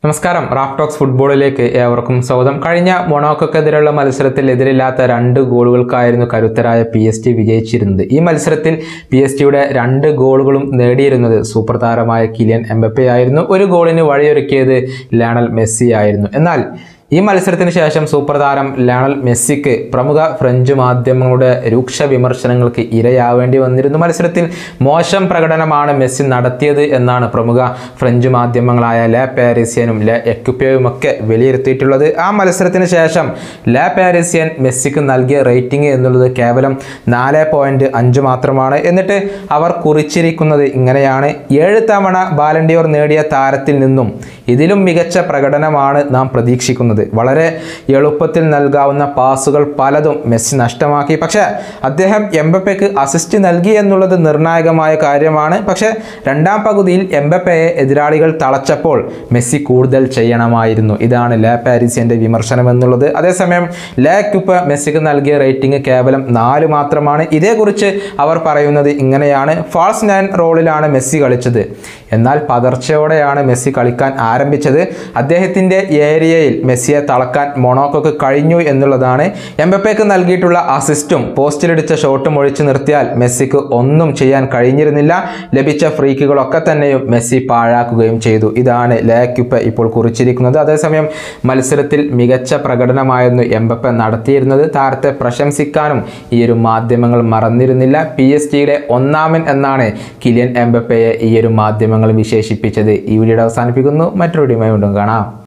നമസ്കാരം Raf talks ഫുട്ബോളിലേക്ക് ഏവർക്കും സ്വാഗതം കഴിഞ്ഞ മൊണോക്കോക്കെതിരെയുള്ള മത്സരത്തിൽ എതിരില്ലാത്ത രണ്ട് ഗോളുകൾക്കായിരുന്നു കരുത്തരായ പി എസ് ടി വിജയിച്ചിരുന്നത് ഈ മത്സരത്തിൽ പി എസ് ടിയുടെ രണ്ട് ഗോളുകളും നേടിയിരുന്നത് സൂപ്പർ താരമായ കിലിയൻ എംബപ്പെ ആയിരുന്നു ഒരു ഗോളിന് വഴിയൊരുക്കിയത് ലയണൽ മെസ്സി ആയിരുന്നു എന്നാൽ ഈ മത്സരത്തിന് ശേഷം സൂപ്പർ താരം ലയണൽ മെസ്സിക്ക് പ്രമുഖ ഫ്രഞ്ച് മാധ്യമങ്ങളുടെ രൂക്ഷ വിമർശനങ്ങൾക്ക് ഇരയാവേണ്ടി വന്നിരുന്നു മത്സരത്തിൽ മോശം പ്രകടനമാണ് മെസ്സി നടത്തിയത് എന്നാണ് പ്രമുഖ ഫ്രഞ്ച് മാധ്യമങ്ങളായ ലെ പാരീസിയനും ലെ എക്യുപ്പയുമൊക്കെ വിലയിരുത്തിയിട്ടുള്ളത് ആ മത്സരത്തിന് ശേഷം ലെ പാരീസിയൻ മെസ്സിക്ക് നൽകിയ റേറ്റിംഗ് എന്നുള്ളത് കേവലം നാല് പോയിന്റ് അഞ്ച് മാത്രമാണ് എന്നിട്ട് അവർ കുറിച്ചിരിക്കുന്നത് ഇങ്ങനെയാണ് ഏഴ് തവണ ബാലൻഡിയോർ നേടിയ താരത്തിൽ നിന്നും ഇതിലും മികച്ച പ്രകടനമാണ് നാം പ്രതീക്ഷിക്കുന്നത് വളരെ എളുപ്പത്തിൽ നൽകാവുന്ന പാസുകൾ പലതും മെസ്സി നഷ്ടമാക്കി പക്ഷേ അദ്ദേഹം എംബപ്പയ്ക്ക് അസിസ്റ്റ് നൽകി എന്നുള്ളത് നിർണായകമായ കാര്യമാണ് പക്ഷേ രണ്ടാം പകുതിയിൽ എംബപ്പയെ എതിരാളികൾ തളച്ചപ്പോൾ മെസ്സി കൂടുതൽ ചെയ്യണമായിരുന്നു ഇതാണ് ലെ പാരീസിയൻ്റെ വിമർശനം എന്നുള്ളത് അതേസമയം ലെ ക്യുപ്പ് മെസ്സിക്ക് നൽകിയ റേറ്റിംഗ് കേവലം നാല് മാത്രമാണ് ഇതേക്കുറിച്ച് അവർ പറയുന്നത് ഇങ്ങനെയാണ് ഫാൾസ് നയൻ റോളിലാണ് മെസ്സി കളിച്ചത് എന്നാൽ പതർച്ചയോടെയാണ് മെസ്സി കളിക്കാൻ ആരംഭിച്ചത് അദ്ദേഹത്തിൻ്റെ ഏരിയയിൽ മെസ്സിയെ തളക്കാൻ മൊണോക്കോക്ക് കഴിഞ്ഞു എന്നുള്ളതാണ് എംബപ്പയ്ക്ക് നൽകിയിട്ടുള്ള അസിസ്റ്റും പോസ്റ്റിലിടിച്ച ഷോട്ടും ഒഴിച്ചു നിർത്തിയാൽ മെസ്സിക്ക് ഒന്നും ചെയ്യാൻ കഴിഞ്ഞിരുന്നില്ല ലഭിച്ച ഫ്രീക്കുകളൊക്കെ തന്നെയും മെസ്സി പാഴാക്കുകയും ചെയ്തു ഇതാണ് ലേക്യുപ്പ് ഇപ്പോൾ കുറിച്ചിരിക്കുന്നത് അതേസമയം മത്സരത്തിൽ മികച്ച പ്രകടനമായിരുന്നു എംബപ്പ നടത്തിയിരുന്നത് താരത്തെ പ്രശംസിക്കാനും ഈ ഒരു മാധ്യമങ്ങൾ മറന്നിരുന്നില്ല പി എസ് ടിയുടെ ഒന്നാമൻ എന്നാണ് കിലിയൻ എംബപ്പയെ ഈ ഒരു മാധ്യമങ്ങൾ വിശേഷിപ്പിച്ചത് ഈ വീഡിയോ അവസാനിപ്പിക്കുന്നു മറ്റൊരു വീഡിയോയുമായി വീണ്ടും കാണാം